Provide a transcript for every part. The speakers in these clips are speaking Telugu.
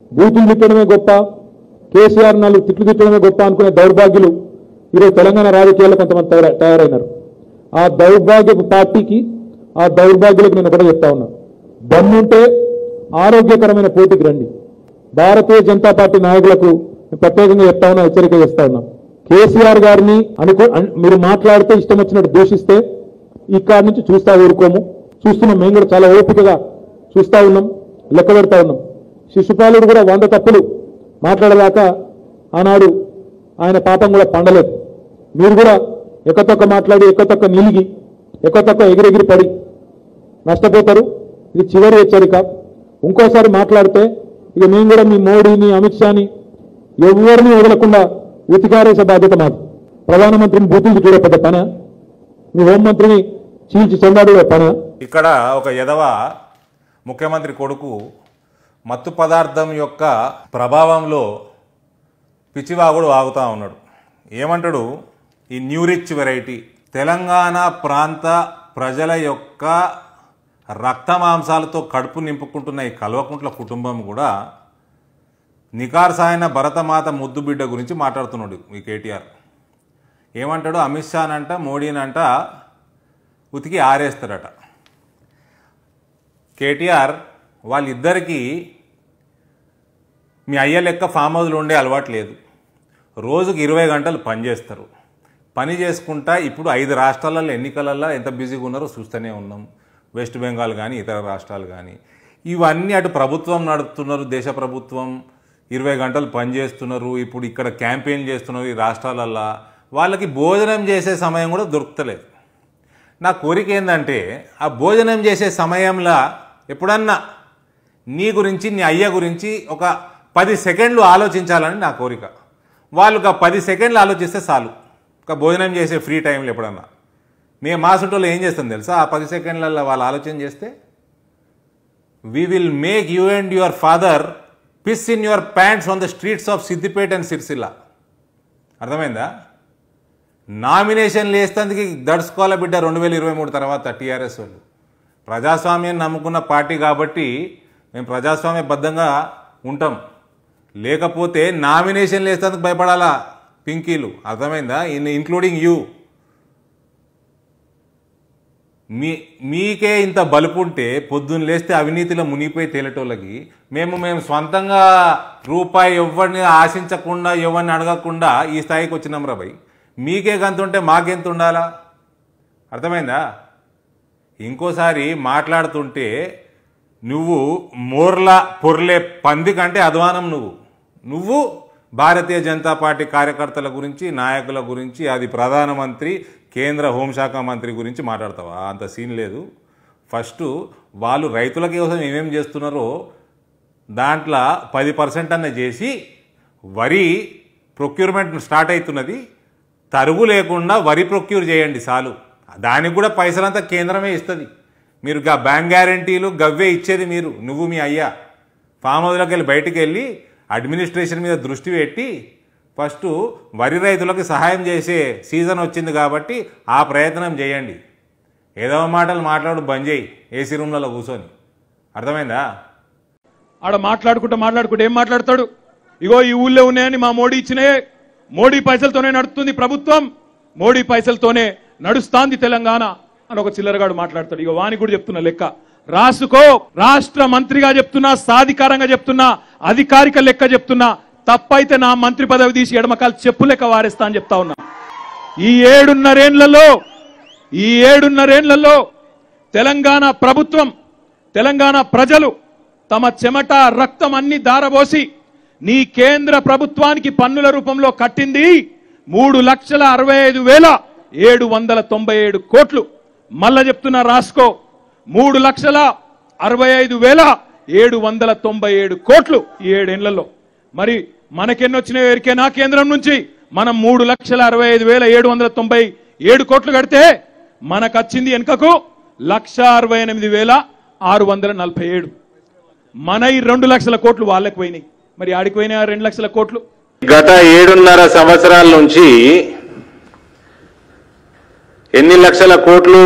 బూతులు తిట్టడమే గొప్ప కేసీఆర్ నాలుగు తిట్లు తిట్టడమే గొప్ప అనుకునే దౌర్భాగ్యులు ఈరోజు తెలంగాణ రాజకీయాల్లో కొంతమంది తయార- తయారైనారు ఆ దౌర్భాగ్యపు పార్టీకి ఆ దౌర్భాగ్యులకు నేను ఒకటే చెప్తా ఉన్నా దమ్ముంటే ఆరోగ్యకరమైన పోటీకి రండి భారతీయ జనతా పార్టీ నాయకులకు నేను ప్రత్యేకంగా చెప్తా ఉన్నా హెచ్చరిక చేస్తా ఉన్నా కేసీఆర్ గారిని అనుకో అన్- మీరు మాట్లాడితే ఇష్టం వచ్చినట్టు దూషిస్తే ఇక్కడి నుంచి చూస్తా ఊరుకోము చూస్తున్నాం మేము కూడా చాలా ఓపికగా చూస్తా ఉన్నాం లెక్క పెడతా ఉన్నాం శిశుపాలుడు కూడా వంద తప్పులు మాట్లాడలేక ఆనాడు ఆయన పాపం కూడా పండలేదు మీరు కూడా ఎక్కతొక్క మాట్లాడి ఎక్కతొక్క నిలిగి ఎక్కతొక్క ఎగిరెగిరి పడి నష్టపోతారు ఇది చివరి హెచ్చరిక ఇంకోసారి మాట్లాడితే ఇక మేము కూడా మీ మోడీని అమిత్ షాని ఎవరిని వదలకుండా ఉతికారేసే బాధ్యత మాది ప్రధానమంత్రిని బూతులు చూడే పెద్ద పన మీ హోంమంత్రిని చీల్చి చెందాడు పన ఇక్కడ ఒక ఎదవ ముఖ్యమంత్రి కొడుకు మత్తు పదార్థం యొక్క ప్రభావంలో పిచ్చివాగుడు వాగుతూ ఉన్నాడు ఏమంటాడు ఈ న్యూ రిచ్ వెరైటీ తెలంగాణ ప్రాంత ప్రజల యొక్క రక్త మాంసాలతో కడుపు నింపుకుంటున్న ఈ కల్వకుంట్ల కుటుంబం కూడా నికార్సాయన భరతమాత ముద్దు బిడ్డ గురించి మాట్లాడుతున్నాడు ఈ కేటీఆర్ ఏమంటాడు అమిత్ షానంట మోడీనంట ఉతికి ఆరేస్తాడట కేటీఆర్ వాళ్ళిద్దరికీ మీ అయ్య లెక్క ఫామ్ హౌస్లో ఉండే అలవాటు లేదు రోజుకి ఇరవై గంటలు పని చేస్తారు పని చేసుకుంటా ఇప్పుడు ఐదు రాష్ట్రాలలో ఎన్నికలలో ఎంత బిజీగా ఉన్నారో చూస్తూనే ఉన్నాం వెస్ట్ బెంగాల్ కానీ ఇతర రాష్ట్రాలు కానీ ఇవన్నీ అటు ప్రభుత్వం నడుపుతున్నారు దేశ ప్రభుత్వం ఇరవై గంటలు పని చేస్తున్నారు ఇప్పుడు ఇక్కడ క్యాంపెయిన్ చేస్తున్నారు ఈ రాష్ట్రాలల్లో వాళ్ళకి భోజనం చేసే సమయం కూడా దొరుకుతలేదు నా కోరిక ఏంటంటే ఆ భోజనం చేసే సమయంలో ఎప్పుడన్నా నీ గురించి నీ అయ్య గురించి ఒక పది సెకండ్లు ఆలోచించాలని నా కోరిక వాళ్ళు ఒక పది సెకండ్లు ఆలోచిస్తే చాలు ఒక భోజనం చేసే ఫ్రీ టైంలో ఎప్పుడన్నా మేము మా సుంటోళ్ళు ఏం చేస్తాం తెలుసా ఆ పది సెకండ్లలో వాళ్ళు ఆలోచన చేస్తే we will make you and your father piss in your pants on the streets of Siddipet and Sirisilla అర్థమైందా నామినేషన్లు వేస్తేందుకు దడుచుకోవాల బిడ్డ రెండు వేల ఇరవై మూడు తర్వాత టీఆర్ఎస్ వాళ్ళు ప్రజాస్వామ్యం నమ్ముకున్న పార్టీ కాబట్టి మేము ప్రజాస్వామ్యబద్ధంగా ఉంటాం లేకపోతే నామినేషన్లు వేస్తేందుకు భయపడాలా పింకీలు అర్థమైందా ఇన్ ఇంక్లూడింగ్ యూ మీ మీకే ఇంత బలుపుంటే పొద్దున్న లేస్తే అవినీతిలో మునిగిపోయి తేలేటోళ్ళకి మేము మేము సొంతంగా రూపాయి ఎవరిని ఆశించకుండా ఎవరిని అడగకుండా ఈ స్థాయికి వచ్చినాం రా భయ్ మీకే గంత ఉంటే మాకెంత ఉండాలా అర్థమైందా ఇంకోసారి మాట్లాడుతుంటే నువ్వు మోర్ల పొర్లే పంది కంటే అధ్వానం నువ్వు నువ్వు భారతీయ జనతా పార్టీ కార్యకర్తల గురించి నాయకుల గురించి అది ప్రధానమంత్రి కేంద్ర హోంశాఖ మంత్రి గురించి మాట్లాడతావా అంత సీన్ లేదు ఫస్ట్ వాళ్ళు రైతుల కోసం ఏమేం చేస్తున్నారో దాంట్లో పది పర్సెంట్ అన్న చేసి వరి ప్రొక్యూర్మెంట్ స్టార్ట్ అవుతున్నది తరుగు లేకుండా వరి ప్రొక్యూర్ చేయండి చాలు దానికి కూడా పైసలంతా కేంద్రమే ఇస్తుంది మీరు గా బ్యాంక్ గ్యారంటీలు గవ్వే ఇచ్చేది మీరు నువ్వు మీ అయ్యా ఫామ్ హౌస్లోకి వెళ్ళి బయటికి వెళ్ళి అడ్మినిస్ట్రేషన్ మీద దృష్టి పెట్టి ఫస్ట్ వరి రైతులకు సహాయం చేసే సీజన్ వచ్చింది కాబట్టి ఆ ప్రయత్నం చేయండి ఏదో మాటలు మాట్లాడు బంద్ చేయి ఏసీ రూమ్లలో కూర్చొని అర్థమైందా ఆడ మాట్లాడుకుంటూ మాట్లాడుకుంటూ ఏం మాట్లాడతాడు ఇగో ఈ ఊళ్ళో ఉన్నాయని మా మోడీ ఇచ్చినాయే మోడీ పైసలతోనే నడుస్తుంది ప్రభుత్వం మోడీ పైసలతోనే నడుస్తాంది తెలంగాణ అని ఒక చిల్లరగాడు మాట్లాడతాడు ఇగో వాని కూడా చెప్తున్నా లెక్క రాసుకో రాష్ట్ర మంత్రిగా చెప్తున్నా సాధికారంగా చెప్తున్నా అధికారిక లెక్క చెప్తున్నా తప్పైతే నా మంత్రి పదవి తీసి ఎడమకాలు చెప్పు లెక్క వారేస్తా అని చెప్తా ఉన్నా ఈ ఏడున్నరేండ్లలో ఈ ఏడున్నరేండ్లలో తెలంగాణ ప్రభుత్వం తెలంగాణ ప్రజలు తమ చెమట రక్తం అన్ని దారబోసి నీ కేంద్ర ప్రభుత్వానికి పన్నుల రూపంలో కట్టింది మూడు లక్షల అరవై ఐదు వేల ఏడు వందల తొంభై ఏడు కోట్లు మళ్ళా చెప్తున్నా రాసుకో మూడు లక్షల అరవై ఐదు వేల ఏడు వందల తొంభై ఏడు కోట్లు ఈ ఏడేళ్లలో మరి మనకెన్నొచ్చినాయో ఎరికేనా కేంద్రం నుంచి మనం మూడు లక్షల అరవై ఐదు వేల ఏడు వందల తొంభై ఏడు కోట్లు కడితే మనకు వచ్చింది వెనుకకు లక్ష అరవై ఎనిమిది వేల ఆరు వందల నలభై ఏడు మన ఈ రెండు లక్షల కోట్లు వాళ్ళకి పోయినాయి మరి ఆడికి పోయినాయి ఆ రెండు లక్షల కోట్లు గత ఏడున్నర సంవత్సరాల నుంచి ఎన్ని లక్షల కోట్లు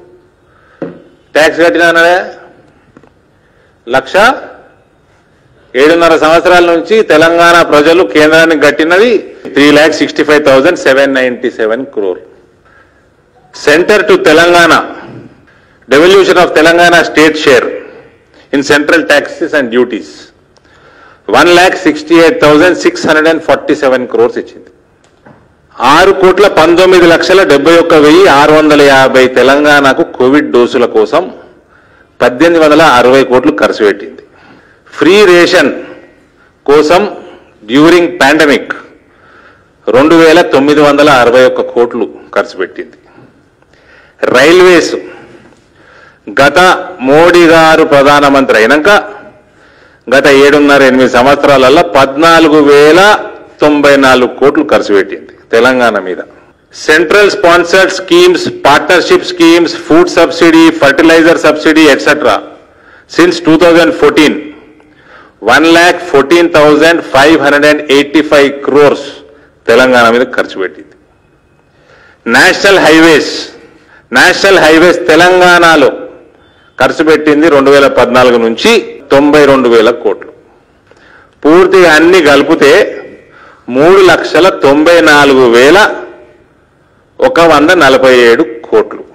ట్యాక్స్ కట్టినారా లక్ష ఏడున్నర సంవత్సరాల నుంచి తెలంగాణ ప్రజలు కేంద్రానికి కట్టినది three lakh sixty five thousand seven ninety seven crore centre to Telangana devolution of Telangana state share in central taxes and duties one lakh sixty eight thousand six hundred and forty seven crores ఇచ్చింది ఆరు కోట్ల పంతొమ్మిది లక్షల డెబ్బై ఒక్క వెయ్యి ఆరు వందల యాభై తెలంగాణకు కోవిడ్ డోసుల కోసం పద్దెనిమిది వందల అరవై కోట్లు ఖర్చు పెట్టింది ఫ్రీ రేషన్ కోసం డ్యూరింగ్ పాండమిక్ రెండు వేల తొమ్మిది వందల అరవై ఒక్క కోట్లు ఖర్చు పెట్టింది రైల్వేస్ గత మోడీ గారు ప్రధానమంత్రి అయినాక గత ఏడున్నర ఎనిమిది సంవత్సరాలలో పద్నాలుగు వేల తొంభై నాలుగు కోట్లు ఖర్చు పెట్టింది తెలంగాణ మీద central sponsored schemes partnership schemes food subsidy fertiliser subsidy etcetera since two thousand fourteen one lakh fourteen thousand five hundred and eighty five crores Telangana మీద ఖర్చు పెట్టింది నేషనల్ హైవేస్ నేషనల్ హైవేస్ తెలంగాణలో ఖర్చు పెట్టింది రెండు వేల పద్నాలుగు నుంచి తొంభై రెండు వేల కోట్లు పూర్తిగా అన్ని కలిపితే మూడు లక్షల తొంభై నాలుగు వేల ఒక వంద నలభై ఏడు కోట్లు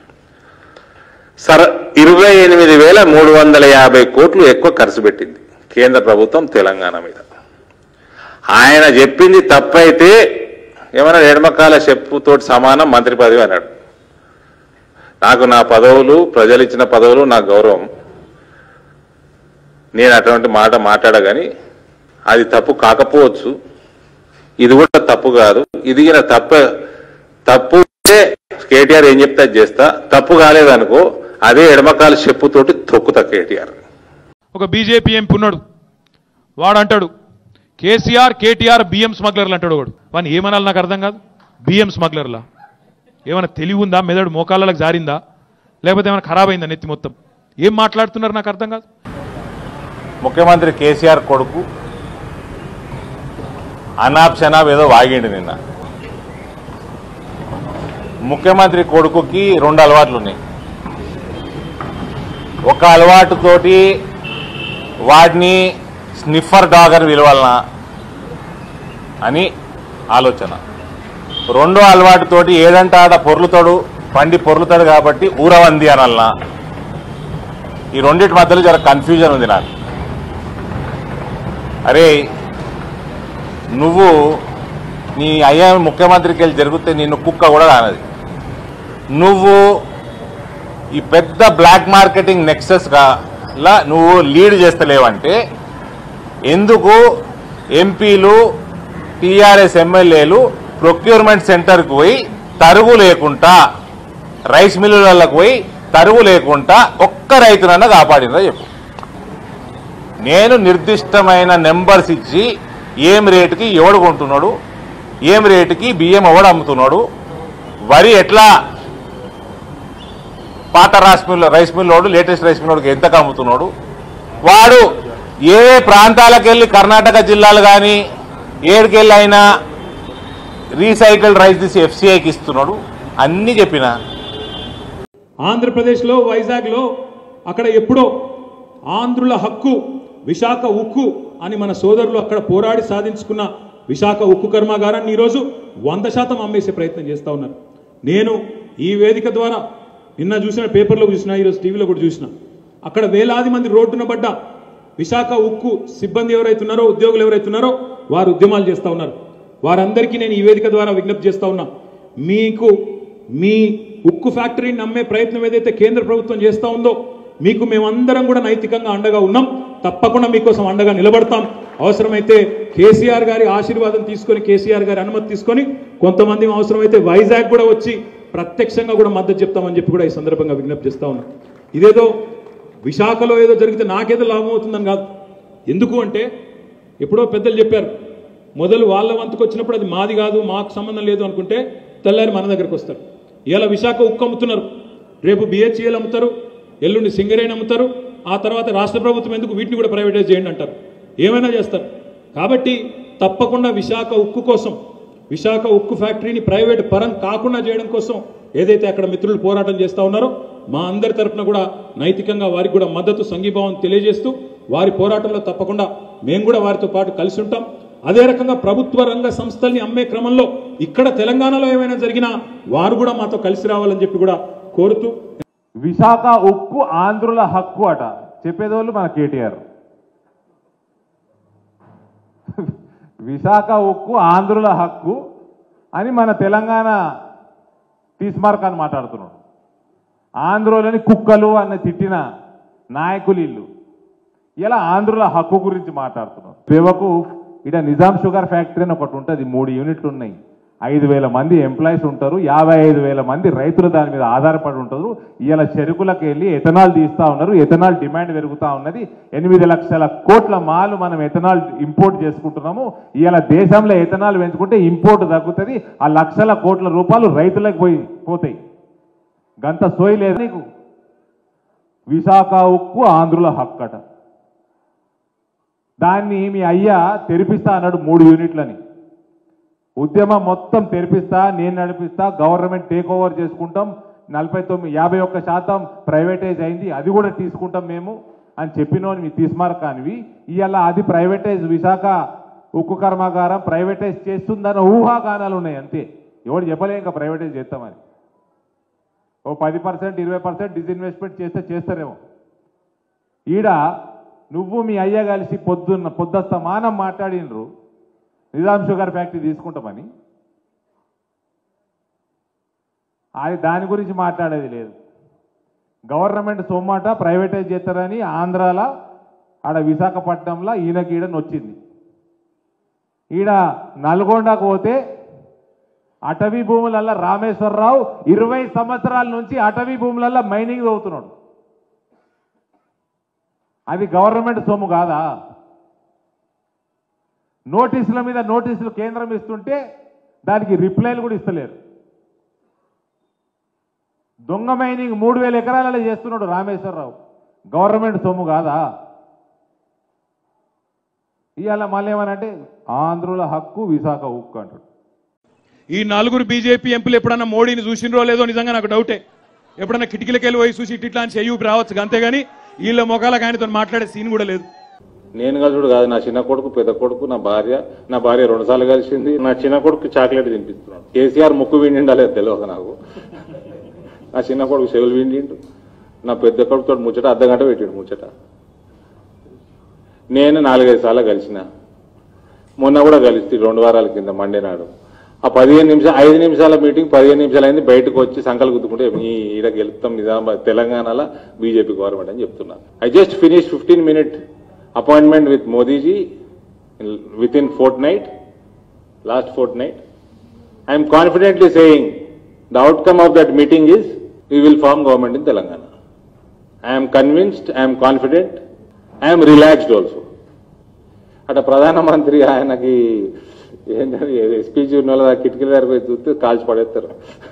సర ఇరవై ఎనిమిది వేల మూడు వందల యాభై కోట్లు ఎక్కువ ఖర్చు పెట్టింది కేంద్ర ప్రభుత్వం తెలంగాణ మీద ఆయన చెప్పింది తప్పైతే ఏమైనా ఎడమకాల చెప్పుతోటి సమానం మంత్రి పదవి అన్నాడు నాకు నా పదవులు ప్రజలు ఇచ్చిన పదవులు నా గౌరవం నేను అటువంటి మాట మాట్లాడగాని అది తప్పు కాకపోవచ్చు ఇది కూడా తప్పు కాదు ఇది ఈయన తప్ప తప్పు ఉంటే కేటీఆర్ ఏం చెప్తే అది చేస్తా తప్పు కాలేదనుకో అదే ఎడమకాల చెప్పుతోటి తొక్కుతా కేటీఆర్ ఒక బీజేపీ ఎంపీ ఉన్నాడు వాడు అంటాడు కేసీఆర్ కేటీఆర్ బియ్యం స్మగ్లర్లు అంటాడు వాడు వాడిని ఏమనాలి నాకు అర్థం కాదు బియ్యం స్మగ్లర్లా ఏమైనా తెలివి ఉందా మెదడు మోకాళ్ళకి జారిందా లేకపోతే ఏమైనా ఖరాబ్ అయిందా నెత్తి మొత్తం ఏం మాట్లాడుతున్నారు నాకు అర్థం కాదు ముఖ్యమంత్రి కేసీఆర్ కొడుకు అనాప్షనాప్ ఏదో వాగిండు నిన్న ముఖ్యమంత్రి కొడుకుకి రెండు అలవాట్లు ఉన్నాయి ఒక అలవాటుతోటి వాడిని స్నిఫర్ డాగ్ అని పిలవాలనా అని ఆలోచన రెండో అలవాటుతోటి ఏదంటే ఆడ పొర్లుతాడు పండి పొర్లుతాడు కాబట్టి ఊరవంది అనల్నా ఈ రెండింటి మధ్యలో జర కన్ఫ్యూజన్ ఉంది నాకు అరే నువ్వు నీ అయ్యా ముఖ్యమంత్రికి వెళ్ళి జరిగితే నిన్ను కుక్క కూడా కానది నువ్వు ఈ పెద్ద బ్లాక్ మార్కెటింగ్ నెక్సెస్ లా నువ్వు లీడ్ చేస్తలేవంటే ఎందుకు ఎంపీలు టీఆర్ఎస్ ఎమ్మెల్యేలు ప్రొక్యూర్మెంట్ సెంటర్కి పోయి తరుగు లేకుండా రైస్ మిల్లులకు పోయి తరుగు లేకుండా ఒక్క రైతునన్నా కాపాడిందా చెప్పు నేను నిర్దిష్టమైన నెంబర్స్ ఇచ్చి ఏం రేటుకి ఎవడు కొంటున్నాడు ఏం రేటుకి బియ్యం ఎవడు అమ్ముతున్నాడు వరి ఎట్లా పాత రైస్ మిల్ రైస్ మిల్లోడు లేటెస్ట్ రైస్ మిల్లోడికి ఎంతకు అమ్ముతున్నాడు వాడు ఏ ప్రాంతాలకు వెళ్ళి కర్ణాటక జిల్లాలు కానీ ఏడుకెళ్ళి అయినా రీసైకిల్డ్ రైస్ తీసి ఎఫ్సీఐకి ఇస్తున్నాడు అన్నీ చెప్పిన ఆంధ్రప్రదేశ్లో వైజాగ్లో అక్కడ ఎప్పుడో ఆంధ్రుల హక్కు విశాఖ ఉక్కు అని మన సోదరులు అక్కడ పోరాడి సాధించుకున్న విశాఖ ఉక్కు కర్మాగారాన్ని ఈరోజు వంద శాతం అమ్మేసే ప్రయత్నం చేస్తూ ఉన్నారు నేను ఈ వేదిక ద్వారా నిన్న చూసిన పేపర్లో చూసిన ఈరోజు టీవీలో కూడా చూసిన అక్కడ వేలాది మంది రోడ్డున పడ్డ విశాఖ ఉక్కు సిబ్బంది ఎవరైతున్నారో ఉద్యోగులు ఎవరైతున్నారో వారు ఉద్యమాలు చేస్తూ ఉన్నారు వారందరికీ నేను ఈ వేదిక ద్వారా విజ్ఞప్తి చేస్తా ఉన్నా మీకు మీ ఉక్కు ఫ్యాక్టరీని నమ్మే ప్రయత్నం ఏదైతే కేంద్ర ప్రభుత్వం చేస్తూ ఉందో మీకు మేమందరం కూడా నైతికంగా అండగా ఉన్నాం తప్పకుండా మీకోసం అండగా నిలబడతాం అవసరమైతే కేసీఆర్ గారి ఆశీర్వాదం తీసుకొని కేసీఆర్ గారి అనుమతి తీసుకొని కొంతమంది అవసరమైతే వైజాగ్ కూడా వచ్చి ప్రత్యక్షంగా కూడా మద్దతు చెప్తామని చెప్పి కూడా ఈ సందర్భంగా విజ్ఞప్తి చేస్తా ఉన్నాం ఇదేదో విశాఖలో ఏదో జరిగితే నాకేదో లాభం అవుతుందని కాదు ఎందుకు అంటే ఎప్పుడో పెద్దలు చెప్పారు మొదలు వాళ్ళ వంతుకు వచ్చినప్పుడు అది మాది కాదు మాకు సంబంధం లేదు అనుకుంటే తెల్లారి మన దగ్గరకు వస్తారు ఇలా విశాఖ ఉక్కు అమ్ముతున్నారు రేపు బిహెచ్ఈఎల్ అమ్ముతారు ఎల్లుండి సింగరేణి అమ్ముతారు ఆ తర్వాత రాష్ట్ర ప్రభుత్వం ఎందుకు వీటిని కూడా ప్రైవేటైజ్ చేయండి అంటారు ఏమైనా చేస్తారు కాబట్టి తప్పకుండా విశాఖ ఉక్కు కోసం విశాఖ ఉక్కు ఫ్యాక్టరీని ప్రైవేట్ పరం కాకుండా చేయడం కోసం ఏదైతే అక్కడ మిత్రులు పోరాటం చేస్తా ఉన్నారో మా అందరి తరపున కూడా నైతికంగా వారికి కూడా మద్దతు సంఘీభావం తెలియజేస్తూ వారి పోరాటంలో తప్పకుండా మేము కూడా వారితో పాటు కలిసి ఉంటాం అదే రకంగా ప్రభుత్వ రంగ సంస్థల్ని అమ్మే క్రమంలో ఇక్కడ తెలంగాణలో ఏమైనా జరిగినా వారు కూడా మాతో కలిసి రావాలని చెప్పి కూడా కోరుతూ విశాఖ ఉక్కు ఆంధ్రుల హక్కు అట చెప్పేదోళ్ళు మన కేటీఆర్ విశాఖ ఉక్కు ఆంధ్రుల హక్కు అని మన తెలంగాణ తీస్మార్క్ అని మాట్లాడుతున్నాడు ఆంధ్రులని కుక్కలు అని తిట్టిన నాయకులు ఇల్లు ఇలా ఆంధ్రుల హక్కు గురించి మాట్లాడుతున్నాం పేవకు ఇక్కడ నిజాం షుగర్ ఫ్యాక్టరీ అని ఒకటి ఉంటుంది మూడు యూనిట్లు ఉన్నాయి ఐదు వేల మంది ఎంప్లాయీస్ ఉంటారు యాభై ఐదు వేల మంది రైతులు దాని మీద ఆధారపడి ఉంటారు ఇవాళ చెరుకులకు వెళ్ళి ఎథనాల్ తీస్తా ఉన్నారు ఎథనాల్ డిమాండ్ పెరుగుతా ఉన్నది ఎనిమిది లక్షల కోట్ల మాలు మనం ఎథనాల్ ఇంపోర్ట్ చేసుకుంటున్నాము ఇవాళ దేశంలో ఎథనాల్ పెంచుకుంటే ఇంపోర్ట్ తగ్గుతుంది ఆ లక్షల కోట్ల రూపాయలు రైతులకు పోయి పోతాయి గంత సోయి లేదు నీకు విశాఖ ఉక్కు ఆంధ్రుల హక్కట దాన్ని మీ అయ్యా తెరిపిస్తా అన్నాడు మూడు యూనిట్లని ఉద్యమం మొత్తం తెరిపిస్తా నేను నడిపిస్తా గవర్నమెంట్ టేక్ ఓవర్ చేసుకుంటాం నలభై తొమ్మిది యాభై ఒక్క శాతం ప్రైవేటైజ్ అయింది అది కూడా తీసుకుంటాం మేము అని చెప్పినోని మీ తీసుమార్ కానివి ఇవాళ అది ప్రైవేటైజ్ విశాఖ ఉక్కు కర్మాగారం ప్రైవేటైజ్ చేస్తుందన్న ఊహాగానాలు ఉన్నాయి అంతే ఎవడు చెప్పలే ఇంకా ప్రైవేటైజ్ చేస్తామని ఓ పది పర్సెంట్ ఇరవై పర్సెంట్ డిస్ఇన్వెస్ట్మెంట్ చేస్తే చేస్తారేమో ఈడ నువ్వు మీ అయ్య కలిసి పొద్దున్న పొద్దుస్తమానం మాట్లాడినరు నిజాం షుగర్ ఫ్యాక్టరీ తీసుకుంటామని అది దాని గురించి మాట్లాడేది లేదు గవర్నమెంట్ సొమ్మాట ప్రైవేటైజ్ చేస్తారని ఆంధ్రాల ఆడ విశాఖపట్నంలో ఈయనకి ఈడని వచ్చింది ఈడ నల్గొండకు పోతే అటవీ భూములల్లో రామేశ్వరరావు ఇరవై సంవత్సరాల నుంచి అటవీ భూములల్లో మైనింగ్ అవుతున్నాడు అది గవర్నమెంట్ సొమ్ము కాదా నోటీసుల మీద నోటీసులు కేంద్రం ఇస్తుంటే దానికి రిప్లైలు కూడా ఇస్తలేరు దొంగ మైనింగ్ మూడు వేల ఎకరాలలో చేస్తున్నాడు రామేశ్వరరావు గవర్నమెంట్ సొమ్ము కాదా ఇవాళ మళ్ళీ ఏమనంటే ఆంధ్రుల హక్కు విశాఖ ఉక్కు అంటాడు ఈ నలుగురు బీజేపీ ఎంపీలు ఎప్పుడన్నా మోడీని చూసినరో లేదో నిజంగా నాకు డౌటే ఎప్పుడన్నా కిటికీలకి వెళ్ళి పోయి చూసి ఇట్లా ఇట్లా అని చెయ్యూపి రావచ్చు అంతేగాని వీళ్ళ మొఖాలకు ఆయనతో మాట్లాడే సీన్ కూడా లేదు నేను కలుసుడు కాదు నా చిన్న కొడుకు పెద్ద కొడుకు నా భార్య నా భార్య రెండు సార్లు కలిసింది నా చిన్న కొడుకు చాక్లెట్ తినిపిస్తున్నాడు కేసీఆర్ ముక్కు విండిండా లేదు తెలియదు నాకు నా చిన్న కొడుకు చెవులు విండిండు నా పెద్ద కొడుకుతో ముచ్చట అర్ధ గంట పెట్టిండు ముచ్చట నేను నాలుగైదు సార్లు కలిసిన మొన్న కూడా కలిస్తే రెండు వారాల కింద మండే నాడు ఆ పదిహేను నిమిషాలు ఐదు నిమిషాల మీటింగ్ పదిహేను నిమిషాలు అయింది బయటకు వచ్చి సంకలు గుద్దుకుంటే ఈ ఈడ గెలుస్తాం నిజామాబాద్ తెలంగాణలో బీజేపీ గవర్నమెంట్ అని చెప్తున్నాను I just finish fifteen minute appointment with Modi ji in- within fortnight, last fortnight. I am confidently saying the outcome of that meeting is we will form government in Telangana. I am convinced, I am confident, I am relaxed also. అట ప్రధానమంత్రి ఆయనకి ఏంటంటే స్పీచ్ ఉన్న వాళ్ళ కిటికీల దగ్గర పోయి చూస్తే కాల్చి పడేస్తారు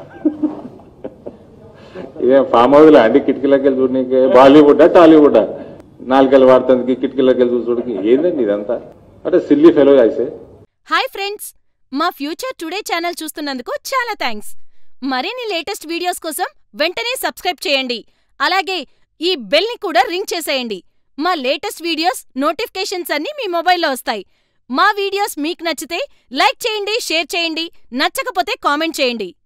ఇదేం ఫామ్ హౌస్ అండి కిటికీలకి వెళ్ళి చూడడానికి బాలీవుడ్ టాలీవుడ్ నాలుగేళ్ళు వాడుతుంది కిటికీలకి వెళ్ళి చూడడానికి ఏందండి ఇదంతా అంటే సిల్లీ ఫెలో అయితే హాయ్ ఫ్రెండ్స్ మా ఫ్యూచర్ టుడే ఛానల్ చూస్తున్నందుకు చాలా థ్యాంక్స్ మరిన్ని లేటెస్ట్ వీడియోస్ కోసం వెంటనే సబ్స్క్రైబ్ చేయండి అలాగే ఈ బెల్ ని కూడా రింగ్ చేసేయండి మా లేటెస్ట్ వీడియోస్ నోటిఫికేషన్స్ అన్నీ మీ మొబైల్లో వస్తాయి మా వీడియోస్ మీకు నచ్చితే లైక్ చేయండి షేర్ చేయండి నచ్చకపోతే కామెంట్ చేయండి